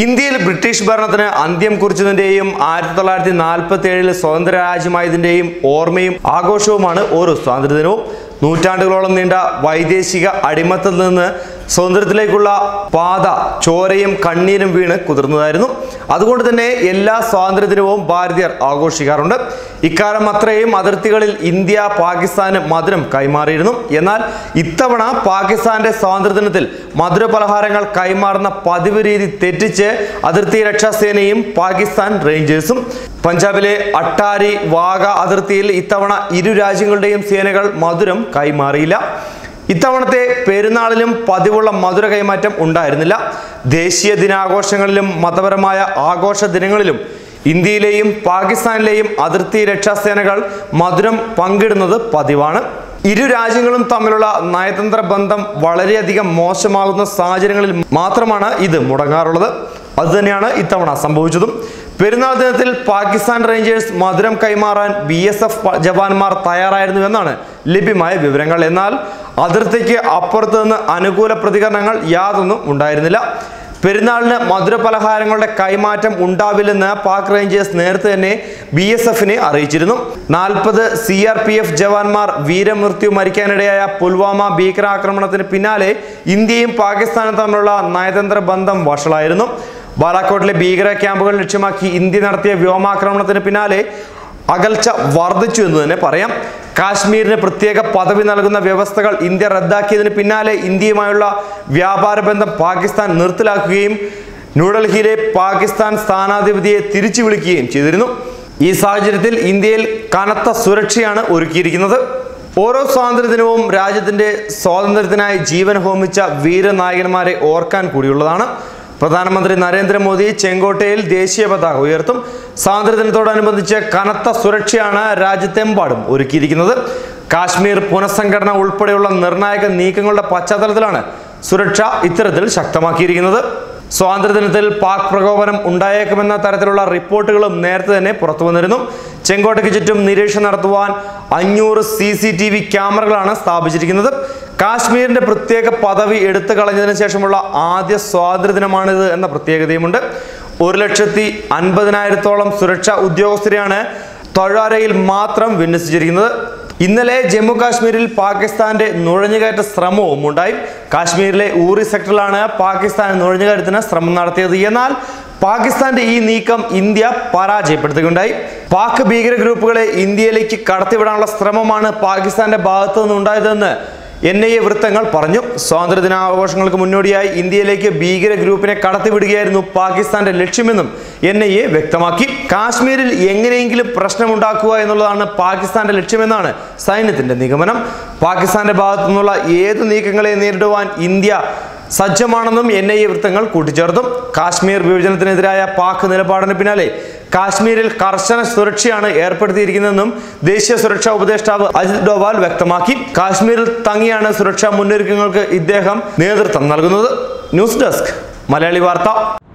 ഇന്ത്യയിൽ ബ്രിട്ടീഷ് ഭരണത്തിന് അന്ത്യം കുറിച്ചതിന്റെയും ആയിരത്തി തൊള്ളായിരത്തി നാൽപ്പത്തി ഏഴിൽ സ്വതന്ത്ര രാജ്യമായതിന്റെയും ഓർമ്മയും ആഘോഷവുമാണ് ഓരോ സ്വാതന്ത്ര്യദിനവും നൂറ്റാണ്ടുകളോളം നീണ്ട വൈദേശിക അടിമത്തത്തിൽ നിന്ന് സ്വാതന്ത്ര്യത്തിലേക്കുള്ള പാത ചോരയും കണ്ണീരും വീണ് കുതിർന്നതായിരുന്നു അതുകൊണ്ട് തന്നെ എല്ലാ സ്വാതന്ത്ര്യദിനവും ഭാരതീയർ ആഘോഷിക്കാറുണ്ട് ഇക്കാലം അത്രയും അതിർത്തികളിൽ ഇന്ത്യ പാകിസ്ഥാന് മധുരം കൈമാറിയിരുന്നു എന്നാൽ ഇത്തവണ പാകിസ്ഥാന്റെ സ്വാതന്ത്ര്യദിനത്തിൽ മധുര പലഹാരങ്ങൾ കൈമാറുന്ന പതിവ് രീതി തെറ്റിച്ച് അതിർത്തി രക്ഷാസേനയും പാകിസ്ഥാൻ റേഞ്ചേഴ്സും പഞ്ചാബിലെ അട്ടാരി വാഗ അതിർത്തിയിൽ ഇത്തവണ ഇരു രാജ്യങ്ങളുടെയും സേനകൾ മധുരം കൈമാറിയില്ല ഇത്തവണത്തെ പെരുന്നാളിലും പതിവുള്ള മധുര കൈമാറ്റം ഉണ്ടായിരുന്നില്ല ദേശീയ ദിനാഘോഷങ്ങളിലും മതപരമായ ആഘോഷ ദിനങ്ങളിലും ഇന്ത്യയിലെയും പാകിസ്ഥാനിലെയും അതിർത്തി രക്ഷാസേനകൾ മധുരം പങ്കിടുന്നത് പതിവാണ് ഇരു രാജ്യങ്ങളും തമ്മിലുള്ള നയതന്ത്ര ബന്ധം വളരെയധികം മോശമാകുന്ന സാഹചര്യങ്ങളിൽ മാത്രമാണ് ഇത് മുടങ്ങാറുള്ളത് അതുതന്നെയാണ് ഇത്തവണ സംഭവിച്ചതും പെരുന്നാൾ ദിനത്തിൽ പാകിസ്ഥാൻ റേഞ്ചേഴ്സ് മധുരം കൈമാറാൻ ബി എസ് എഫ് ജവാന്മാർ തയ്യാറായിരുന്നു എന്നാണ് ലഭ്യമായ വിവരങ്ങൾ എന്നാൽ അതിർത്തിക്ക് അപ്പുറത്ത് നിന്ന് അനുകൂല പ്രതികരണങ്ങൾ യാതൊന്നും ഉണ്ടായിരുന്നില്ല പെരുന്നാളിന് മധുര പലഹാരങ്ങളുടെ കൈമാറ്റം ഉണ്ടാവില്ലെന്ന് പാക് റേഞ്ചേഴ്സ് നേരത്തെ തന്നെ ബി എസ് എഫിനെ അറിയിച്ചിരുന്നു നാൽപ്പത് സി ആർ പി എഫ് ജവാന്മാർ വീരമൃത്യു മരിക്കാനിടയായ പുൽവാമ ഭീകരാക്രമണത്തിന് പിന്നാലെ ഇന്ത്യയും പാകിസ്ഥാനും തമ്മിലുള്ള നയതന്ത്ര ബന്ധം വഷളായിരുന്നു ബാലാക്കോട്ടിലെ ഭീകര ക്യാമ്പുകൾ ലക്ഷ്യമാക്കി ഇന്ത്യ നടത്തിയ വ്യോമാക്രമണത്തിന് പിന്നാലെ അകൽച്ച വർദ്ധിച്ചു എന്ന് തന്നെ പറയാം കാശ്മീരിന് പ്രത്യേക പദവി നൽകുന്ന വ്യവസ്ഥകൾ ഇന്ത്യ റദ്ദാക്കിയതിന് പിന്നാലെ ഇന്ത്യയുമായുള്ള വ്യാപാര ബന്ധം പാകിസ്ഥാൻ നിർത്തലാക്കുകയും ന്യൂഡൽഹിയിലെ പാകിസ്ഥാൻ സ്ഥാനാധിപതിയെ തിരിച്ചു വിളിക്കുകയും ചെയ്തിരുന്നു ഈ സാഹചര്യത്തിൽ ഇന്ത്യയിൽ കനത്ത സുരക്ഷയാണ് ഒരുക്കിയിരിക്കുന്നത് ഓരോ സ്വാതന്ത്ര്യദിനവും രാജ്യത്തിന്റെ സ്വാതന്ത്ര്യത്തിനായി ജീവൻ ഹോമിച്ച വീരനായകന്മാരെ ഓർക്കാൻ കൂടിയുള്ളതാണ് പ്രധാനമന്ത്രി നരേന്ദ്രമോദി ചെങ്കോട്ടയിൽ ദേശീയ പതാക ഉയർത്തും സ്വാതന്ത്ര്യദിനത്തോടനുബന്ധിച്ച് കനത്ത സുരക്ഷയാണ് രാജ്യത്തെമ്പാടും ഒരുക്കിയിരിക്കുന്നത് കാശ്മീർ പുനഃസംഘടന ഉൾപ്പെടെയുള്ള നിർണായക നീക്കങ്ങളുടെ പശ്ചാത്തലത്തിലാണ് സുരക്ഷ ഇത്തരത്തിൽ ശക്തമാക്കിയിരിക്കുന്നത് സ്വാതന്ത്ര്യദിനത്തിൽ പാക് പ്രകോപനം ഉണ്ടായേക്കുമെന്ന തരത്തിലുള്ള റിപ്പോർട്ടുകളും നേരത്തെ തന്നെ പുറത്തു വന്നിരുന്നു ചെങ്കോട്ടയ്ക്ക് ചുറ്റും നിരീക്ഷണം നടത്തുവാൻ അഞ്ഞൂറ് സി സി ടി വി ക്യാമറകളാണ് സ്ഥാപിച്ചിരിക്കുന്നത് കാശ്മീരിന്റെ പ്രത്യേക പദവി എടുത്തു കളഞ്ഞതിന് ശേഷമുള്ള ആദ്യ സ്വാതന്ത്ര്യദിനമാണിത് എന്ന പ്രത്യേകതയുമുണ്ട് ഒരു ലക്ഷത്തി അൻപതിനായിരത്തോളം സുരക്ഷാ ഉദ്യോഗസ്ഥരെയാണ് തൊഴാരയിൽ മാത്രം വിന്യസിച്ചിരിക്കുന്നത് ഇന്നലെ ജമ്മു കാശ്മീരിൽ പാകിസ്ഥാന്റെ നുഴഞ്ഞുകയറ്റ ശ്രമവും ഉണ്ടായി കാശ്മീരിലെ ഊറി സെക്ടറിലാണ് പാകിസ്ഥാൻ നുഴഞ്ഞുകയറ്റത്തിന് ശ്രമം നടത്തിയത് എന്നാൽ പാകിസ്ഥാന്റെ ഈ നീക്കം ഇന്ത്യ പരാജയപ്പെടുത്തുകയുണ്ടായി പാക് ഭീകര ഗ്രൂപ്പുകളെ ഇന്ത്യയിലേക്ക് കടത്തിവിടാനുള്ള ശ്രമമാണ് പാകിസ്ഥാന്റെ ഭാഗത്തു നിന്നുണ്ടായതെന്ന് എൻ ഐ എ വൃത്തങ്ങൾ പറഞ്ഞു സ്വാതന്ത്ര്യദിനാഘോഷങ്ങൾക്ക് മുന്നോടിയായി ഇന്ത്യയിലേക്ക് ഭീകര ഗ്രൂപ്പിനെ കടത്തിവിടുകയായിരുന്നു പാകിസ്ഥാന്റെ ലക്ഷ്യമെന്നും എൻ ഐ എ വ്യക്തമാക്കി കാശ്മീരിൽ എങ്ങനെയെങ്കിലും പ്രശ്നമുണ്ടാക്കുക എന്നുള്ളതാണ് പാകിസ്ഥാന്റെ ലക്ഷ്യമെന്നാണ് സൈന്യത്തിന്റെ നിഗമനം പാകിസ്ഥാന്റെ ഭാഗത്തു നിന്നുള്ള ഏത് നീക്കങ്ങളെ നേരിടുവാൻ ഇന്ത്യ സജ്ജമാണെന്നും എൻ ഐ എ വൃത്തങ്ങൾ കൂട്ടിച്ചേർത്തു കാശ്മീർ വിഭജനത്തിനെതിരായ പാക് നിലപാടിന് പിന്നാലെ കാശ്മീരിൽ കർശന സുരക്ഷയാണ് ഏർപ്പെടുത്തിയിരിക്കുന്നതെന്നും ദേശീയ സുരക്ഷാ ഉപദേഷ്ടാവ് അജിത് ഡോവാൽ വ്യക്തമാക്കി കാശ്മീരിൽ തങ്ങിയാണ് സുരക്ഷാ മുന്നൊരുക്കങ്ങൾക്ക് ഇദ്ദേഹം നേതൃത്വം നൽകുന്നത് ന്യൂസ് ഡെസ്ക് മലയാളി വാർത്ത